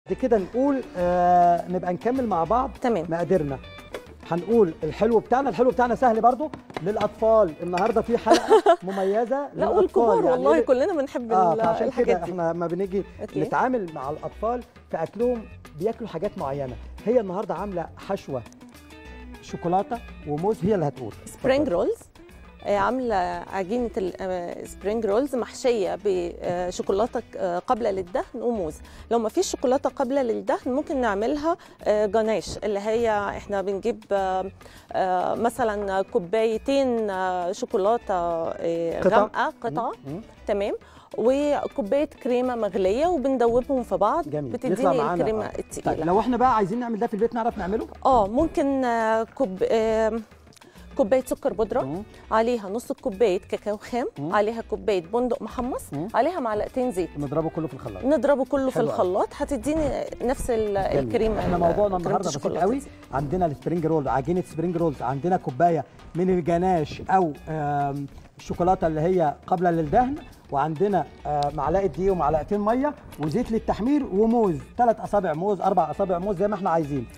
بعد كده نقول آه نبقى نكمل مع بعض تمام. مقاديرنا هنقول الحلو بتاعنا الحلو بتاعنا سهل برضو للاطفال النهارده في حلقه مميزه لا للأطفال. والكبار يعني والله ليه؟ كلنا بنحب اه ال- فعشان الحاجات كده دي احنا لما بنيجي أوكي. نتعامل مع الاطفال في اكلهم بياكلوا حاجات معينه هي النهارده عامله حشوه شوكولاته وموز هي اللي هتقول سبرينج اتفضل. رولز آه، عامله عجينه السبرينج رولز محشيه بشوكولاته آه، قابله للدهن وموز لو ما فيش شوكولاته قابله للدهن ممكن نعملها آه، جناش اللي هي احنا بنجيب آه، آه، مثلا كوبايتين آه، شوكولاته آه، قطع. غامقه قطعه مم. مم. تمام وكوبايه كريمه مغليه وبندوبهم في بعض جميل يطلع بتديني معانا الكريمه آه. التقيله طيب لو احنا بقى عايزين نعمل ده في البيت نعرف نعمله اه ممكن آه، كوب آه، كوبايه سكر بودره مم. عليها نص كوبايه كاكاو خام مم. عليها كوبايه بندق محمص مم. عليها معلقتين زيت نضربه كله في الخلاط نضربه كله في حلو أوي. الخلاط هتديني نفس ال- جميل. الكريمه احنا ال- موضوعنا كريمة النهارده بسيط الشوكولاتة قوي دي. عندنا السبرينج رول عجينه سبرينج رولز عندنا كوبايه من الجناش او آم، الشوكولاته اللي هي قابله للدهن وعندنا آه، معلقه دقيق ومعلقتين ميه وزيت للتحمير وموز ثلاث اصابع موز اربع اصابع موز زي ما احنا عايزين